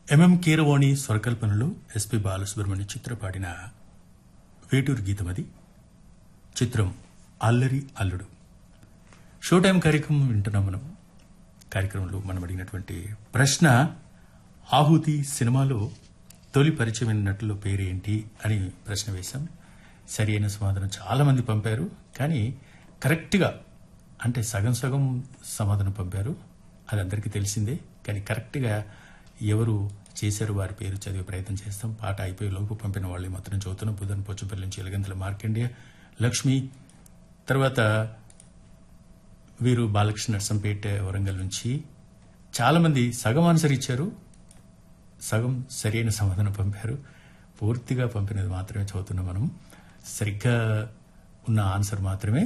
MM Keeravani స్వరకల్పనలో SP Balasubrahmanya Chitra పాడిన వేటూరు గీతం అది చిత్రం అల్లరి అల్లుడు షో టైం కార్యక్రమం వింటున్నాం మనం కార్యక్రమంలో మనం అడిగినటువంటి ప్రశ్న ఆహుతి సినిమాలో తొలి పరిచయమైన నటుల పేరేంటి అని ప్రశ్న వేశాం సరి అయిన సమాధానం చాలా మంది పంపారు కానీ కరెక్ట్గా అంటే సగం సగం సమాధానం పంపారు అది అందరికీ తెలిసిందే కానీ కరెక్ట్గా ఎవరు చేశారు వారి పేరు చదివే ప్రయత్నం చేస్తాం పాట అయిపోయే లోపు పంపిన వాళ్ళు మాత్రం చదువుతున్నాం బుధన్ పోచంపల్లి నుంచి ఎలగంతల మార్కండేయ లక్ష్మి తర్వాత వీరు బాలకృష్ణ నర్సంపేట వరంగల్ నుంచి చాలా మంది సగం ఆన్సర్ ఇచ్చారు సగం సరైన సమాధానం పంపారు పూర్తిగా పంపినది మాత్రమే చదువుతున్నాం మనం సరిగ్గా ఉన్న ఆన్సర్ మాత్రమే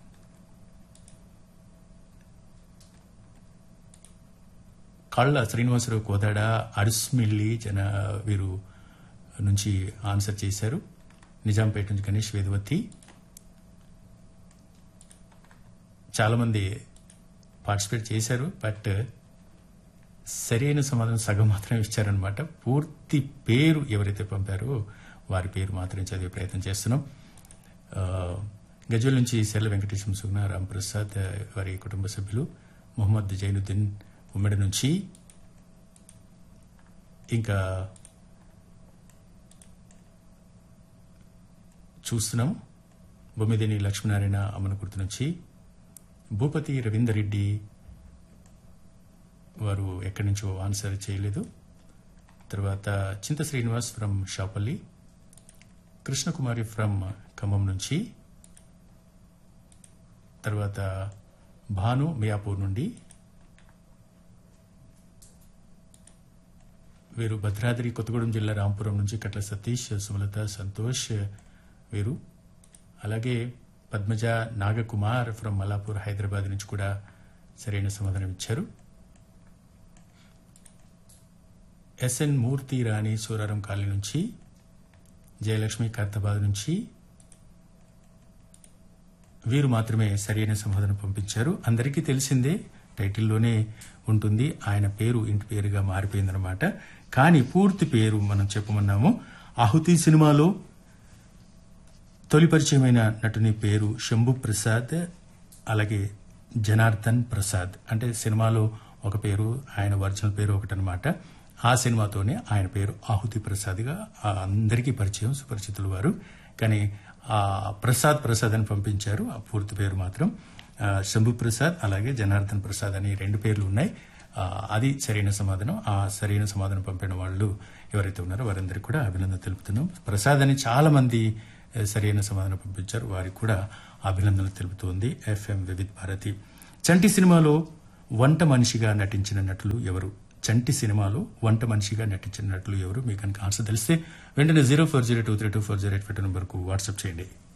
కళ్ళ శ్రీనివాసరావు కోదాడ అరుస్మిల్లి జన వీరు నుంచి ఆన్సర్ చేశారు నిజాంపేట నుంచి గణేష్ వేదవతి చాలా మంది పార్టిసిపేట్ చేశారు బట్ సరైన సమాధానం సగం మాత్రమే ఇచ్చారనమాట పూర్తి పేరు ఎవరైతే పంపారో వారి పేరు మాత్రమే చదివే ప్రయత్నం చేస్తున్నాం ఆ, గజ్వల్ నుంచి సెల్ల వెంకటేశ్వర సుగ్న రాంప్రసాద్ వారి కుటుంబ సభ్యులు మొహమ్మద్ జైనుద్దీన్ ఉమ్మడి నుంచి ఇంకా చూస్తున్నాం బొమ్మిదేని లక్ష్మీనారాయణ అమ్మనకుర్తి నుంచి భూపతి రవీందర్ రెడ్డి వారు ఎక్కడి నుంచో ఆన్సర్ చేయలేదు తర్వాత చింత శ్రీనివాస్ ఫ్రమ్ షాపల్లి కృష్ణకుమారి ఫ్రమ్ ఖమ్మం నుంచి తర్వాత భాను మియాపూర్ నుండి వీరు భద్రాద్రి కొత్తగూడెం జిల్లా రాంపురం నుంచి కట్ల సతీష్ సుమలత సంతోష్ వీరు అలాగే పద్మజ నాగకుమార్ ఫ్రమ్ మలాపూర్ హైదరాబాద్ నుంచి కూడా సరైన సమాధానం ఇచ్చారు ఎస్ఎన్ మూర్తి రాణి సూరారం కాలనీ నుంచి జయలక్ష్మి కర్తాబాద్ నుంచి వీరు మాత్రమే సరైన సమాధానం పంపించారు అందరికీ తెలిసిందే టైటిల్లోనే ఉంటుంది ఆయన పేరు ఇంటి పేరుగా మారిపోయిందనమాట కానీ పూర్తి పేరు మనం చెప్పమన్నాము ఆహుతి సినిమాలో తొలి పరిచయమైన నటుని పేరు శంభు ప్రసాద్ అలాగే జనార్దన్ ప్రసాద్ అంటే సినిమాలో ఒక పేరు ఆయన ఒరిజినల్ పేరు ఒకటనమాట ఆ సినిమాతోనే ఆయన పేరు ఆహుతి ప్రసాద్గా ఆ అందరికీ పరిచయం సుపరిచితులు వారు కానీ ఆ ప్రసాద్ ప్రసాద్ అని పంపించారు ఆ పూర్తి పేరు మాత్రం ఆ, శంభు ప్రసాద్ అలాగే జనార్దన్ ప్రసాద్ అని రెండు పేర్లు ఉన్నాయి ఆ, అది సరైన సమాధానం ఆ సరైన సమాధానం పంపిన వాళ్ళు ఎవరైతే ఉన్నారో వారందరికీ కూడా అభినందన తెలుపుతున్నాం ప్రసాద్ అని చాలా మంది ఆ, సరైన సమాధానం పంపించారు వారికి కూడా అభినందనలు తెలుపుతోంది ఎఫ్ఎం వివిధ్ భారతి చంటి సినిమాలో వంట మనిషిగా నటించిన నటులు ఎవరు చంటి సినిమాలో వంట మనిషిగా నటించిన నటులు ఎవరు మీకు కనుక ఆన్సర్ తెలిస్తే వెంటనే zero four zero two three two four zero eight five నంబర్కు వాట్సాప్ చేయండి